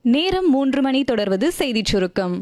நேரம் மூன்று மணி தொடர்வது செய்திச் சுருக்கம்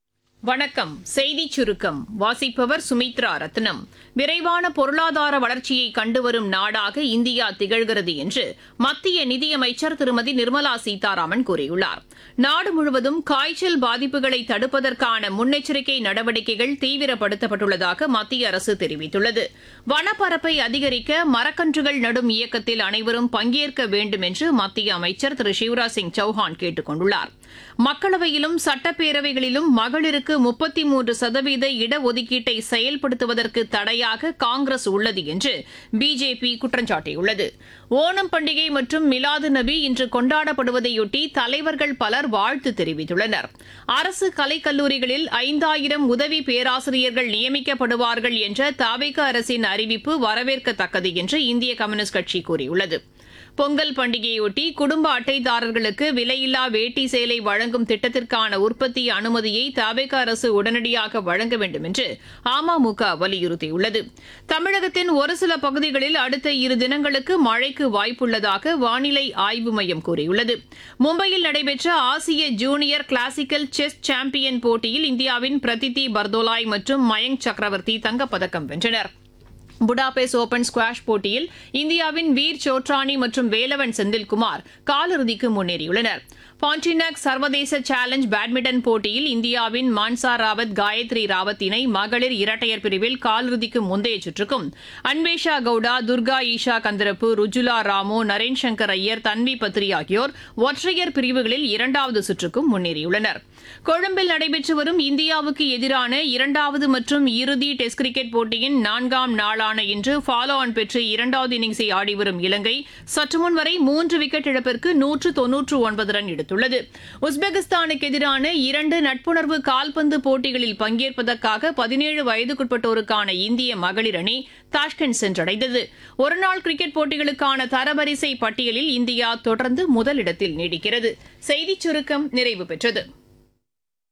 வணக்கம் செய்திச் சுருக்கம் வாசிப்பவர் சுமித்ரா ரத்னம் விரைவான பொருளாதார வளர்ச்சியை கண்டுவரும் நாடாக இந்தியா திகழ்கிறது என்று மத்திய நிதியமைச்சர் திருமதி நிர்மலா சீதாராமன் கூறியுள்ளார் நாடு முழுவதும் காய்ச்சல் பாதிப்புகளை தடுப்பதற்கான முன்னெச்சரிக்கை நடவடிக்கைகள் தீவிரப்படுத்தப்பட்டுள்ளதாக மத்திய அரசு தெரிவித்துள்ளது வனப்பரப்பை அதிகரிக்க மரக்கன்றுகள் நடும் இயக்கத்தில் அனைவரும் பங்கேற்க வேண்டும் என்று மத்திய அமைச்சர் திரு சிவராஜ் சிங் சௌஹான் கேட்டுக் கொண்டுள்ளார் மக்களவையிலும் சட்டப்பேரவைகளிலும் மகளிருக்கு முப்பத்தி மூன்று சதவீத இடஒதுக்கீட்டை செயல்படுத்துவதற்கு தடையாக காங்கிரஸ் உள்ளது என்று பிஜேபி குற்றம் சாட்டியுள்ளது ஓணம் பண்டிகை மற்றும் மிலாது நபி இன்று கொண்டாடப்படுவதையொட்டி தலைவர்கள் பலர் வாழ்த்து தெரிவித்துள்ளனர் அரசு கலைக்கல்லூரிகளில் ஐந்தாயிரம் உதவி பேராசிரியர்கள் நியமிக்கப்படுவார்கள் என்ற தாவேக அரசின் அறிவிப்பு வரவேற்கத்தக்கது என்று இந்திய கம்யூனிஸ்ட் கட்சி கூறியுள்ளது பொங்கல் பண்டிகையொட்டி குடும்ப அட்டைதாரர்களுக்கு விலையில்லா வேட்டி சேலை வழங்கும் திட்டத்திற்கான உற்பத்தி அனுமதியை தவேக அரசு உடனடியாக வழங்க வேண்டும் என்று அமமுக வலியுறுத்தியுள்ளது தமிழகத்தின் ஒரு சில பகுதிகளில் அடுத்த இரு தினங்களுக்கு மழைக்கு வாய்ப்புள்ளதாக வானிலை ஆய்வு மையம் கூறியுள்ளது மும்பையில் நடைபெற்ற ஆசிய ஜூனியர் கிளாசிக்கல் செஸ் சாம்பியன் போட்டியில் இந்தியாவின் பிரதிதி பர்தோலாய் மற்றும் மயங்க் சக்கரவர்த்தி தங்கப்பதக்கம் வென்றனர் புடாபெஸ்ட் ஓபன் ஸ்குவாஷ் போட்டியில் இந்தியாவின் வீர் சோட்ரானி மற்றும் வேலவன் செந்தில்குமார் காலிறுதிக்கு முன்னேறியுள்ளனர் பாண்டினாக் சர்வதேச சேலஞ்ச் பேட்மிண்டன் போட்டியில் இந்தியாவின் மான்சா ராவத் காயத்ரி ராவத் இணை மகளிர் இரட்டையர் பிரிவில் காலிறுதிக்கு முந்தைய சுற்றுக்கும் அன்வேஷா கவுடா துர்கா ஈஷா கந்தரப்பு ருஜுலா ராமோ நரேன் சங்கர் ஐயர் தன்வி பத்ரி ஆகியோர் ஒற்றையர் பிரிவுகளில் இரண்டாவது சுற்றுக்கும் முன்னேறியுள்ளனர் கொழும்பில் நடைபெற்று வரும் இந்தியாவுக்கு எதிரான இரண்டாவது மற்றும் இறுதி டெஸ்ட் கிரிக்கெட் போட்டியின் நான்காம் நாளான இன்று ஃபாலோ ஆன் பெற்று இரண்டாவது இன்னிங்ஸை ஆடிவரும் இலங்கை சற்றுமுன் வரை மூன்று விக்கெட் இழப்பிற்கு நூற்று தொன்னூற்று ஒன்பது ரன் எடுத்துள்ளது உஸ்பெகிஸ்தானுக்கு எதிரான இரண்டு நட்புணர்வு கால்பந்து போட்டிகளில் பங்கேற்பதற்காக பதினேழு வயதுக்குட்பட்டோருக்கான இந்திய மகளிர் அணி தாஷ்கண்ட் சென்றடைந்தது ஒருநாள் கிரிக்கெட் போட்டிகளுக்கான தரவரிசை பட்டியலில் இந்தியா தொடர்ந்து முதலிடத்தில் நீடிக்கிறது செய்திச் சுருக்கம் நிறைவு பெற்றது